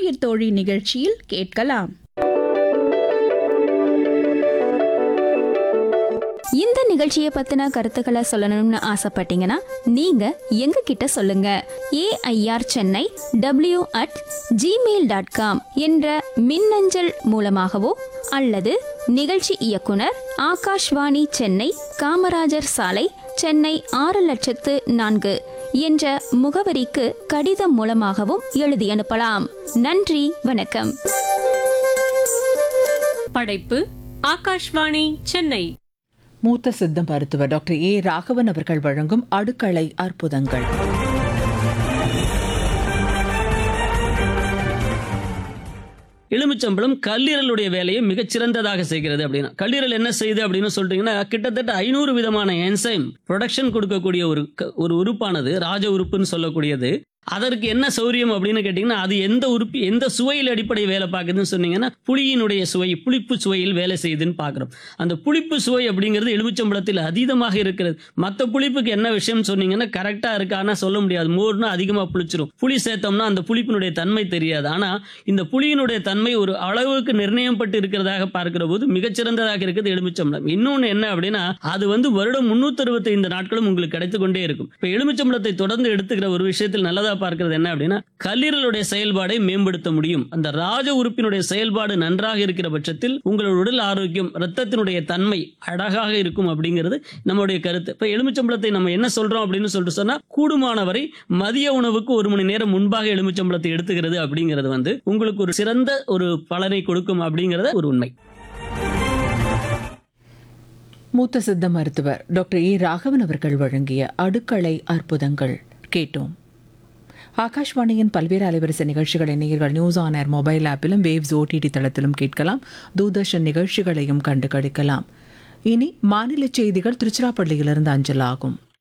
அறிவியற் தோழி நிகழ்ச்சியில் கேட்கலாம் இந்த நிகழ்ச்சியை பத்தின கருத்துக்களை சொல்லணும்னு ஆசைப்பட்டீங்கன்னா நீங்க எங்க கிட்ட சொல்லுங்க AIR Chennai W at Gmail dot com என்ற மின்னஞ்சல் மூலமாகவோ அல்லது நிகழ்ச்சி இயக்குனர் ஆகாஷ்வாணி சென்னை காமராஜர் சாலை சென்னை ஆறு லட்சத்து நான்கு என்ற முகவரிக்கு கடிதம் மூலமாகவும் எழுதி அனுப்பலாம் நன்றி வணக்கம் படைப்பு ஆகாஷ்வாணி சென்னை மூத்த சித்த மருத்துவர் டாக்டர் ஏ ராகவன் அவர்கள் வழங்கும் அடுக்களை அற்புதங்கள் எலுமிச்சம்பழம் கல்லீரலுடைய வேலையை மிகச் சிறந்ததாக செய்கிறது அப்படின்னா கல்லீரல் என்ன செய்யுது அப்படின்னு சொல்லிட்டீங்கன்னா கிட்டத்தட்ட ஐநூறு விதமான என்சைம் ப்ரொடக்ஷன் கொடுக்கக்கூடிய ஒரு க- ஒரு உறுப்பானது ராஜ உறுப்புன்னு சொல்லக்கூடியது அதற்கு என்ன சௌரியம் அப்படின்னு கேட்டிங்கன்னா அது எந்த உறுப்பு எந்த சுவையில் அடிப்படை வேலை பார்க்குதுன்னு சொன்னீங்கன்னா புளியினுடைய சுவை புளிப்பு சுவையில் வேலை செய்யுதுன்னு பார்க்குறோம் அந்த புளிப்பு சுவை அப்படிங்கிறது எலுமிச்சம்பழத்தில் அதீதமாக இருக்கிறது மற்ற புளிப்புக்கு என்ன விஷயம் சொன்னீங்கன்னா கரெக்டாக இருக்கு ஆனால் சொல்ல முடியாது மோர்னா அதிகமாக புளிச்சிரும் புளி சேர்த்தோம்னா அந்த புளிப்பினுடைய தன்மை தெரியாது ஆனால் இந்த புளியினுடைய தன்மை ஒரு அளவுக்கு நிர்ணயம் பட்டு இருக்கிறதாக பார்க்கிற போது மிகச்சிறந்ததாக இருக்குது எலுமிச்சம்பழம் இன்னொன்று என்ன அப்படின்னா அது வந்து வருடம் முன்னூத்தி அறுபத்தைந்து நாட்களும் உங்களுக்கு கிடைத்து கொண்டே இருக்கும் இப்போ எலுமிச்சம்பழத்தை தொடர்ந்து எடுத்துக்கிற ஒரு விஷயத்தில் நல்லதா பார்க்கிறது என்ன அப்படின்னா கல்லீரலுடைய செயல்பாடை மேம்படுத்த முடியும் அந்த ராஜ உறுப்பினுடைய செயல்பாடு நன்றாக இருக்கிற பட்சத்தில் உங்களோட உடல் ஆரோக்கியம் ரத்தத்தினுடைய தன்மை அழகாக இருக்கும் அப்படிங்கிறது நம்மளுடைய கருத்து இப்போ எலுமிச்சம்பழத்தை நம்ம என்ன சொல்றோம் அப்படின்னு சொல்லிட்டு சொன்னா கூடுமானவரை மதிய உணவுக்கு ஒரு மணி நேரம் முன்பாக எலுமிச்சம்பழத்தை எடுத்துக்கிறது அப்படிங்கிறது வந்து உங்களுக்கு ஒரு சிறந்த ஒரு பலனை கொடுக்கும் அப்படிங்கிறது ஒரு உண்மை மூத்த சித்த மருத்துவர் டாக்டர் ஏ ராகவன் அவர்கள் வழங்கிய அடுக்களை அற்புதங்கள் கேட்டோம் ஆகாஷ்வாணியின் பல்வேறு அலைவரிசை நிகழ்ச்சிகளை நீங்கள் நியூஸ் ஆன் ஏர் மொபைல் ஆப்பிலும் வேவ்ஸ் ஓடிடி தளத்திலும் கேட்கலாம் தூர்தர்ஷன் நிகழ்ச்சிகளையும் கண்டு களிக்கலாம் இனி மாநில செய்திகள் திருச்சிராப்பள்ளியிலிருந்து அஞ்சலாகும்